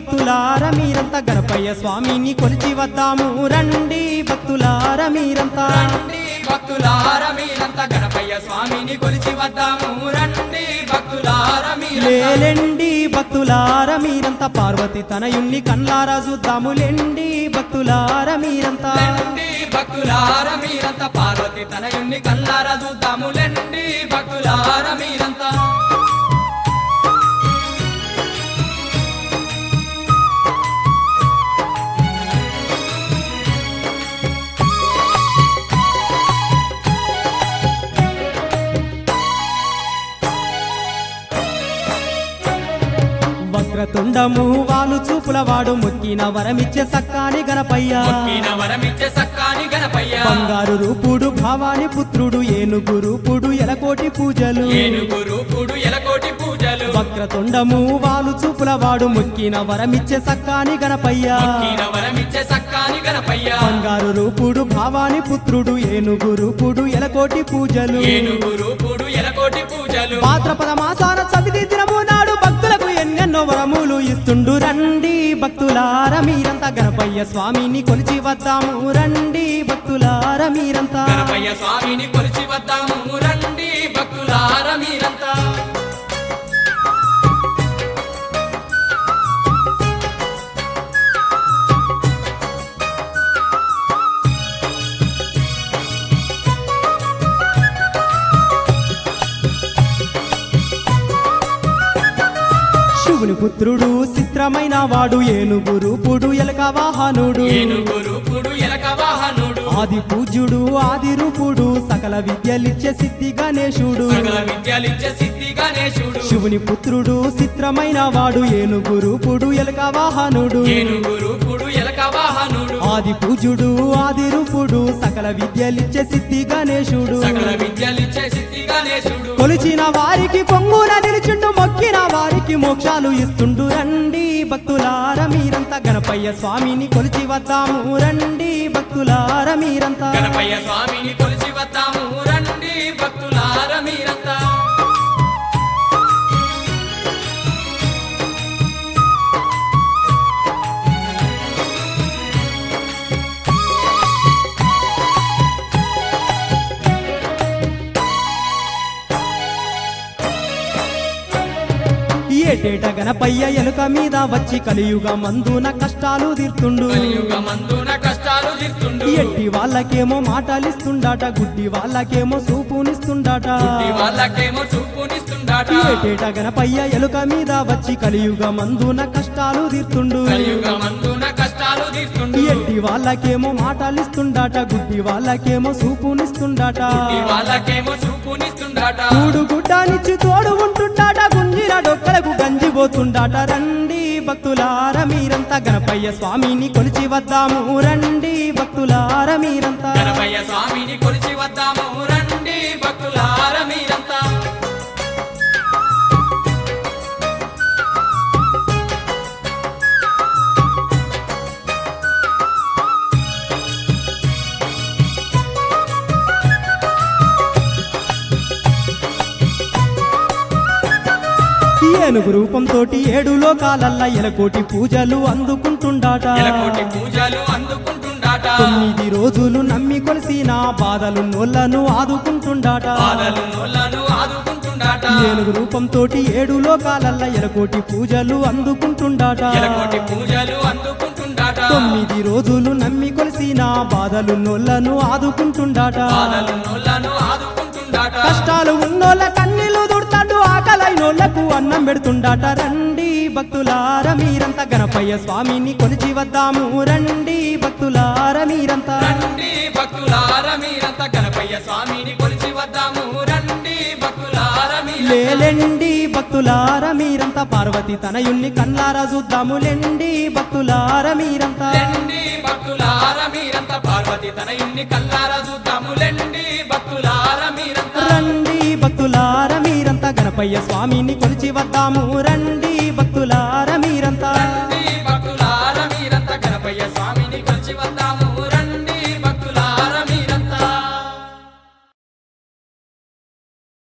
భక్తులార మీరంతా గణపయ్య స్వామిని కొలిచి వద్దాము రండి భక్తులార మీరంతా రండి భక్తులార మీరంతా గణపయ్య స్వామిని కొలిచి వద్దాము రండి భక్తులార మీరంతా లేలెండి భక్తులార మీరంతా పార్వతి తనయుణ్ణి కన్లారా చూద్దాము లెండి భక్తులార మీరంతా లెండి భక్తులార మీరంతా పార్వతి తనయుణ్ణి కల్లార చూద్దాము లెండి భక్తులార మీరంతా వక్రతుండము వాలు చూపుల వాడు మొక్కిన వరమిచ్చే సక్కాని గణపయ్య మొక్కిన వరమిచ్చే సక్కాని గణపయ్య బంగారు రూపుడు భావాని పుత్రుడు ఏనుగు రూపుడు ఎలకోటి పూజలు ఏనుగు రూపుడు ఎలకోటి పూజలు వక్రతుండము వాలు చూపుల వాడు మొక్కిన వరమిచ్చే సక్కాని గణపయ్య మొక్కిన వరమిచ్చే సక్కాని గణపయ్య బంగారు రూపుడు భావాని పుత్రుడు ఏనుగు రూపుడు ఎలకోటి పూజలు ఏనుగు రూపుడు ఎలకోటి పూజలు భాద్రపద మాసాన చవితి దినము నాడు భక్తులకు ఎన్నెన్నో వరములు ఇస్తుండు రండి భక్తులార మీరంతా గణపయ్య స్వామిని కొలిచి వద్దాము రండి భక్తులార మీరంతా గణపయ్య స్వామిని కొలిచి వద్దాము రండి భక్తులార మీరంతా శివుని పుత్రుడు చిత్రమైన వాడు ఏనుగు రూపుడు ఎలక వాహనుడు ఏనుగు రూపుడు ఎలక వాహనుడు ఆది పూజ్యుడు ఆది రూపుడు సకల విద్యలిచ్చే సిద్ధి గణేశుడు సకల విద్యలిచ్చే సిద్ధి గణేశుడు శివుని పుత్రుడు చిత్రమైన వాడు ఏనుగు రూపుడు ఎలక వాహనుడు ఏనుగు రూపుడు ఎలక వాహనుడు ఆది పూజుడు ఆది రూపుడు సకల విద్యలిచ్చే సిద్ధి గణేశుడు సకల విద్యలిచ్చే సిద్ధి గణేశుడు కొలిచిన వారికి పొంగున నిలిచిండు మొక్కిన వారికి మోక్షాలు ఇస్తుండు రండి భక్తులార మీరంతా గణపయ్య స్వామిని కొలిచి వద్దాము రండి భక్తులార మీరంతా గణపయ్య స్వామిని కొలిచి వద్దాము రండి భక్తులార మీరంతా ఏటేట గణపయ్య ఎలుక మీద వచ్చి కలియుగ మందున కష్టాలు తీర్తుండు కలియుగ మందున కష్టాలు తీర్తుండు ఎట్టి వాళ్ళకేమో మాటలిస్తుండాట గుడ్డి వాళ్ళకేమో చూపునిస్తుండాట ఈ వాళ్ళకేమో చూపునిస్తుండాట ఏటేట గణపయ్య ఎలుక మీద వచ్చి కలియుగ మందున కష్టాలు తీర్తుండు కలియుగ మందున కష్టాలు తీర్తుండు ఎట్టి వాళ్ళకేమో మాటలిస్తుండాట గుడ్డి వాళ్ళకేమో చూపునిస్తుండాట ఈ వాళ్ళకేమో చూపునిస్తుండాట కూడు గుడ్డానిచ్చి తోడు ఉంటుండాట గుంజిర డొక్కలకు గంజిపోతుండాట రండి భక్తులార మీరంతా గణపయ్య స్వామిని కొలిచి వద్దాము రండి భక్తులార మీరంతా గణపయ్య స్వామిని కొలిచి వద్దాము రండి భక్తులార మీరంతా ఏనుగు రూపంతోటి ఏడు లోకాలల్లా ఎలకోటి పూజలు అందుకుంటుండాట ఎలకోటి పూజలు అందుకుంటుండాట తొమ్మిది రోజులు నమ్మి కొలిసిన బాధలు నోళ్లను ఆదుకుంటుండాట బాధలు నోళ్ళను ఆదుకుంటుండాట ఏనుగు రూపంతోటి ఏడు లోకాలల్లా ఎలకోటి పూజలు అందుకుంటుండాట ఎలకోటి పూజలు అందుకుంటుండాట తొమ్మిది రోజులు నమ్మి కొలిసిన బాధలు నోళ్లను ఆదుకుంటుండాట బాధలు నోళ్ళను ఆదుకుంటుండాట కష్టాలు ఉన్నోళ్ళ కన్నీళ్లు దుడతాడు ఆకలైనోళ్లకు అన్నం పెడుతుండాట రండి భక్తులార మీరంతా గణపయ్య స్వామిని కొలిచి వద్దాము రండి భక్తులార మీరంతా రండి భక్తులార మీరంతా గణపయ్య స్వామిని కొలిచి వద్దాము రండి భక్తులార మీరంతా లేలెండి భక్తులార మీరంతా పార్వతి తనయుణ్ణి కన్లారా చూద్దాము లెండి భక్తులార మీరంతా లెండి భక్తులార మీరంతా పార్వతి తన ఇన్ని కల్లార చూద్దాము లెండి భక్తులార మీరంతా రండి భక్తులార మీరంతా గణపయ్య స్వామిని కొలిచి వద్దాము రండి భక్తులార మీరంతా రండి భక్తులార మీరంతా గణపయ్య స్వామిని